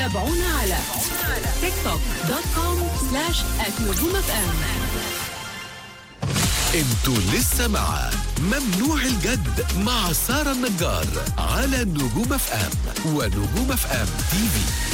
تابعونا على تيك توك دوت كوم سلاش نجوم اف ام انتوا لسه مع ممنوع الجد مع سارة النجار على نجوم اف ام ونجوم اف ام تي في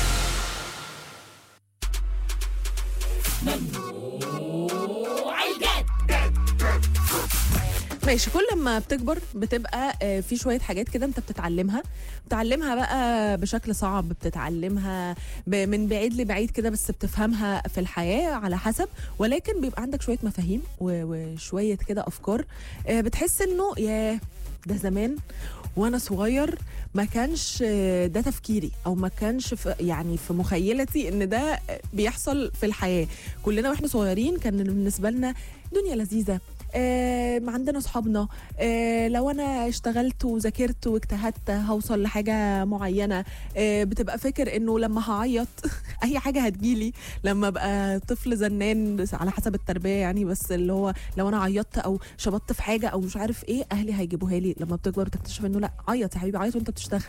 ماشي كل ما بتكبر بتبقى آه، في شويه حاجات كده انت بتتعلمها بتتعلمها بقى بشكل صعب بتتعلمها ب- من بعيد لبعيد كده بس بتفهمها في الحياه على حسب ولكن بيبقى عندك شويه مفاهيم و- وشويه كده افكار آه، بتحس انه ياه ده زمان وانا صغير ما كانش آه، ده تفكيري او ما كانش في يعني في مخيلتي ان ده آه، بيحصل في الحياه كلنا واحنا صغيرين كان بالنسبه لنا دنيا لذيذه آه عندنا اصحابنا آه لو انا اشتغلت وذاكرت واجتهدت هوصل لحاجه معينه آه بتبقى فاكر انه لما هعيط اي حاجه هتجيلي لما ابقى طفل زنان بس على حسب التربيه يعني بس اللي هو لو انا عيطت او شبطت في حاجه او مش عارف ايه اهلي هيجيبوها لي لما بتكبر وتكتشف انه لا عيط يا حبيبي عيط وانت بتشتغل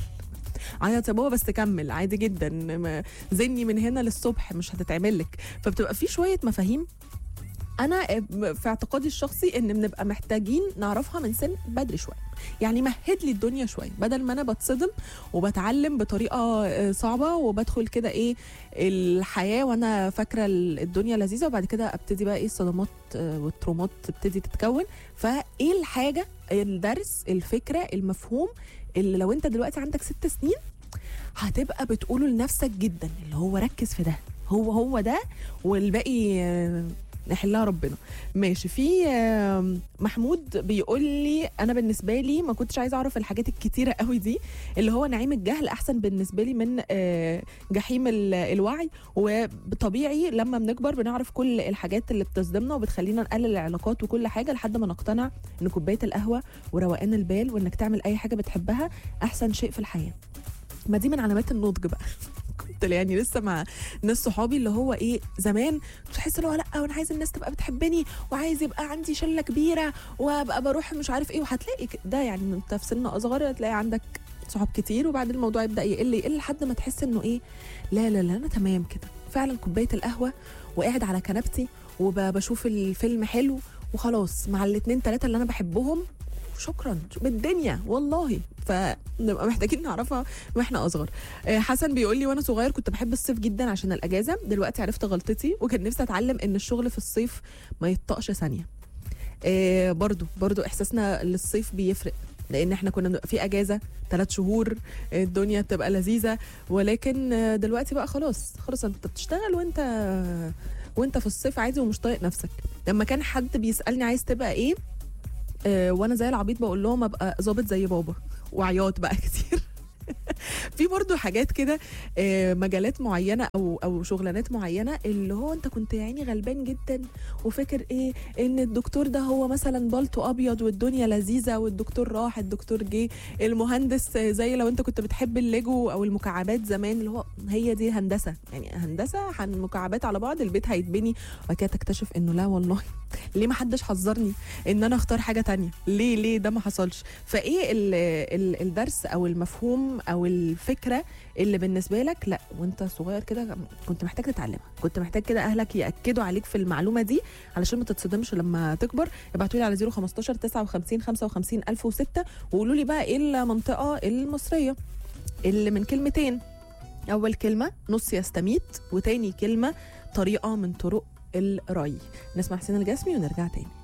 عيط يا بابا بس كمل عادي جدا ما- زني من هنا للصبح مش هتتعمل لك فبتبقى في شويه مفاهيم انا في اعتقادي الشخصي ان بنبقى محتاجين نعرفها من سن بدري شويه يعني مهد لي الدنيا شويه بدل ما انا بتصدم وبتعلم بطريقه آه، صعبه وبدخل كده ايه الحياه وانا فاكره ال- الدنيا لذيذه وبعد كده ابتدي بقى ايه الصدمات آه، والترومات تبتدي تتكون فايه الحاجه الدرس الفكره المفهوم اللي لو انت دلوقتي عندك ست سنين هتبقى بتقوله لنفسك جدا اللي هو ركز في ده هو هو ده والباقي آه، نحلها ربنا ماشي في آه، محمود بيقول لي انا بالنسبه لي ما كنتش عايزه اعرف الحاجات الكتيره قوي دي اللي هو نعيم الجهل احسن بالنسبه لي من آه، جحيم ال- الوعي وطبيعي لما بنكبر بنعرف كل الحاجات اللي بتصدمنا وبتخلينا نقلل العلاقات وكل حاجه لحد ما نقتنع ان كوبايه القهوه وروقان البال وانك تعمل اي حاجه بتحبها احسن شيء في الحياه ما دي من علامات النضج بقى كنت يعني لسه مع ناس صحابي اللي هو ايه زمان كنت بحس اللي هو لا وانا عايز الناس تبقى بتحبني وعايز يبقى عندي شله كبيره وابقى بروح مش عارف ايه وهتلاقي ك- ده يعني انت في سن اصغر هتلاقي عندك صحاب كتير وبعدين الموضوع يبدا يقل يقل لحد ما تحس انه ايه لا لا لا انا تمام كده فعلا كوبايه القهوه وقاعد على كنبتي وبشوف الفيلم حلو وخلاص مع الاتنين تلاته اللي انا بحبهم شكرا بالدنيا والله فنبقى محتاجين نعرفها واحنا اصغر آه، حسن بيقول لي وانا صغير كنت بحب الصيف جدا عشان الاجازه دلوقتي عرفت غلطتي وكان نفسي اتعلم ان الشغل في الصيف ما يطقش ثانيه آه، برضو برضو احساسنا للصيف بيفرق لان احنا كنا بنبقى في اجازه ثلاث شهور آه، الدنيا بتبقى لذيذه ولكن آه، دلوقتي بقى خلاص خلاص انت بتشتغل وانت وانت في الصيف عادي ومش طايق نفسك لما كان حد بيسالني عايز تبقى ايه آه، وانا زي العبيط بقول لهم ابقى ظابط زي بابا وعياط بقى كتير في برضو حاجات كده آه، مجالات معينه او او شغلانات معينه اللي هو انت كنت يعني غلبان جدا وفاكر ايه ان الدكتور ده هو مثلا بالطو ابيض والدنيا لذيذه والدكتور راح الدكتور جه المهندس آه، زي لو انت كنت بتحب الليجو او المكعبات زمان اللي هو هي دي هندسه يعني هندسه هن مكعبات على بعض البيت هيتبني وبعد كده تكتشف انه لا والله ليه ما حدش حذرني ان انا اختار حاجه تانية ليه ليه ده ما حصلش فايه ال ال الدرس او المفهوم او الفكره اللي بالنسبه لك لا وانت صغير كده كنت محتاج تتعلمها كنت محتاج كده اهلك ياكدوا عليك في المعلومه دي علشان ما تتصدمش لما تكبر ابعتوا لي على 015 59 55 1006 وقولوا لي بقى ايه المنطقه المصريه اللي من كلمتين اول كلمه نص يستميت وتاني كلمه طريقه من طرق الري نسمع حسين الجسمي ونرجع تاني